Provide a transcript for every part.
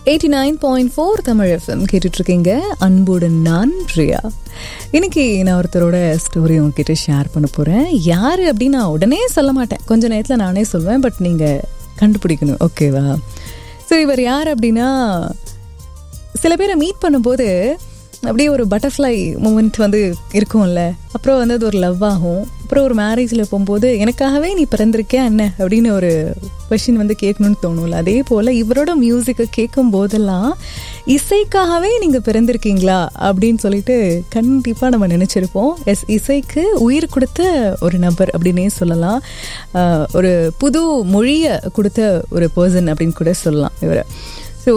eighty nine point four Tamil FM கேட்டுட்ருக்கீங்க அன்புடன் நான் பிரியா இன்னைக்கு நான் ஒருத்தரோட ஸ்டோரி உங்ககிட்ட ஷேர் பண்ண போகிறேன் யார் அப்படின்னு நான் உடனே சொல்ல மாட்டேன் கொஞ்ச நேரத்தில் நானே சொல்வேன் பட் நீங்கள் கண்டுபிடிக்கணும் ஓகேவா ஸோ இவர் யார் அப்படின்னா சில பேரை மீட் பண்ணும்போது அப்படியே ஒரு பட்டர்ஃப்ளை மூமெண்ட் வந்து இருக்கும்ல அப்புறம் வந்து அது ஒரு லவ் ஆகும் அப்புறம் ஒரு மேரேஜில் போகும்போது எனக்காகவே நீ பிறந்திருக்கே என்ன அப்படின்னு ஒரு கொஷின் வந்து கேட்கணும்னு தோணும்ல அதே போல் இவரோட மியூசிக்கை கேட்கும் போதெல்லாம் இசைக்காகவே நீங்கள் பிறந்திருக்கீங்களா அப்படின்னு சொல்லிட்டு கண்டிப்பாக நம்ம நினச்சிருப்போம் எஸ் இசைக்கு உயிர் கொடுத்த ஒரு நபர் அப்படின்னே சொல்லலாம் ஆஹ் ஒரு புது மொழியை கொடுத்த ஒரு பர்சன் அப்படின்னு கூட சொல்லலாம் இவரை ஸோ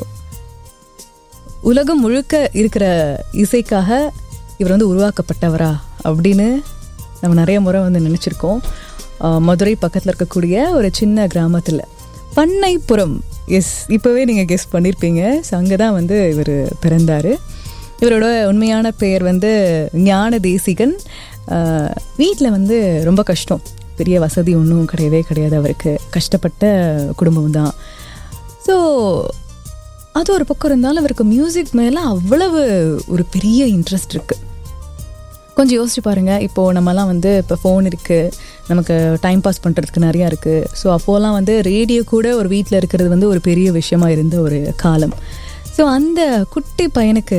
உலகம் முழுக்க இருக்கிற இசைக்காக இவர் வந்து உருவாக்கப்பட்டவரா அப்படின்னு நம்ம நிறைய முறை வந்து நினச்சிருக்கோம் ஆஹ் மதுரை பக்கத்தில் இருக்கக்கூடிய ஒரு சின்ன கிராமத்தில் பண்ணைப்புறம் எஸ் இப்போவே நீங்கள் கெஸ் பண்ணியிருப்பீங்க ஸோ அங்கே தான் வந்து இவர் பிறந்தார் இவரோட உண்மையான பெயர் வந்து ஞான தேசிகன் வீட்டில் வந்து ரொம்ப கஷ்டம் பெரிய வசதி ஒன்றும் கிடையவே கிடையாது அவருக்கு கஷ்டப்பட்ட குடும்பம் தான் ஸோ அது ஒரு பக்கம் இருந்தாலும் அவருக்கு மியூசிக் மேலே அவ்வளவு ஒரு பெரிய இன்ட்ரெஸ்ட் இருக்குது கொஞ்சம் யோசிச்சு பாருங்கள் இப்போது நம்மலாம் வந்து இப்போ ஃபோன் இருக்குது நமக்கு டைம் பாஸ் பண்ணுறதுக்கு நிறையா இருக்குது ஸோ அப்போலாம் வந்து ரேடியோ கூட ஒரு வீட்டில் இருக்கிறது வந்து ஒரு பெரிய விஷயமா இருந்த ஒரு காலம் ஸோ அந்த குட்டி பையனுக்கு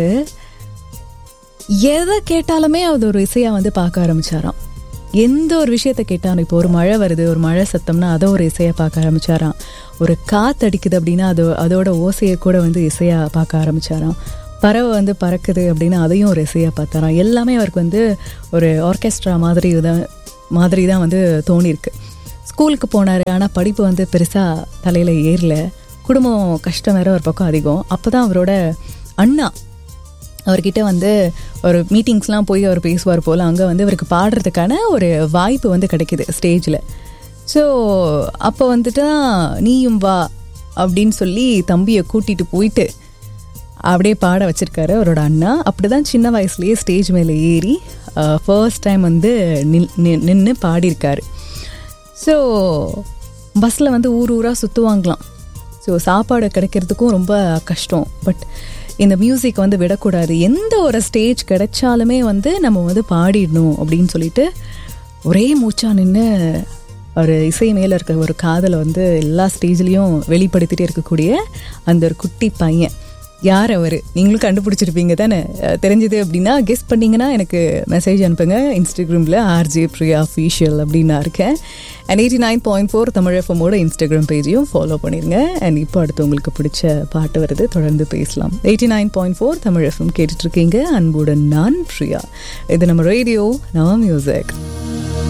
எதை கேட்டாலுமே அது ஒரு இசையாக வந்து பார்க்க ஆரம்பிச்சாராம் எந்த ஒரு விஷயத்த கேட்டாலும் இப்போ ஒரு மழை வருது ஒரு மழை சத்தம்னா அதை ஒரு இசையை பார்க்க ஆரம்பிச்சாராம் ஒரு காத்து அடிக்குது அப்படின்னா அது அதோட ஓசையை கூட வந்து இசையாக பார்க்க ஆரம்பிச்சாராம் பறவை வந்து பறக்குது அப்படின்னா அதையும் ஒரு இசையாக பார்த்தாராம் எல்லாமே அவருக்கு வந்து ஒரு ஆர்கெஸ்ட்ரா மாதிரி தான் மாதிரி தான் வந்து தோணியிருக்கு ஸ்கூலுக்கு போனார் ஆனால் படிப்பு வந்து பெருசாக தலையில் ஏறல குடும்பம் கஷ்டம் வேற ஒரு பக்கம் அதிகம் அப்போ தான் அவரோட அண்ணா அவர்கிட்ட வந்து ஒரு மீட்டிங்ஸ்லாம் போய் அவர் பேசுவார் போல் அங்கே வந்து அவருக்கு பாடுறதுக்கான ஒரு வாய்ப்பு வந்து கிடைக்கிது ஸ்டேஜில் ஸோ அப்போ வந்துட்டு தான் நீயும் வா அப்படின்னு சொல்லி தம்பியை கூட்டிகிட்டு போயிட்டு அப்படியே பாட வச்சிருக்காரு அவரோட அண்ணா அப்படி தான் சின்ன வயசுலேயே ஸ்டேஜ் மேலே ஏறி ஃபர்ஸ்ட் டைம் வந்து நின் நின்று பாடியிருக்காரு ஸோ பஸ்ஸில் வந்து ஊர் ஊராக சுற்றுவாங்களாம் ஸோ சாப்பாடு கிடைக்கிறதுக்கும் ரொம்ப கஷ்டம் பட் இந்த மியூசிக் வந்து விடக்கூடாது எந்த ஒரு ஸ்டேஜ் கிடைச்சாலுமே வந்து நம்ம வந்து பாடிடணும் அப்படின்னு சொல்லிட்டு ஒரே மூச்சா நின்று ஒரு இசை மேலே இருக்க ஒரு காதலை வந்து எல்லா ஸ்டேஜ்லேயும் வெளிப்படுத்திட்டே இருக்கக்கூடிய அந்த ஒரு குட்டி பையன் யார் அவர் நீங்களும் கண்டுபிடிச்சிருப்பீங்க தானே தெரிஞ்சது அப்படின்னா கெஸ் பண்ணிங்கன்னா எனக்கு மெசேஜ் அனுப்புங்க இன்ஸ்டாகிராமில் ஆர்ஜே பிரியா அஃபீஷியல் அப்படின்னு நான் இருக்கேன் and eighty nine point four Tamil எஃப்எம்மோட இன்ஸ்டாகிராம் பேஜையும் ஃபாலோ பண்ணிடுங்க அண்ட் இப்போ அடுத்து உங்களுக்கு பிடிச்ச பாட்டு வருது தொடர்ந்து பேசலாம் eighty nine point four Tamil FM கேட்டுட்ருக்கீங்க அன்புடன் நான் பிரியா இது நம்ம ரேடியோ நவ மியூசிக்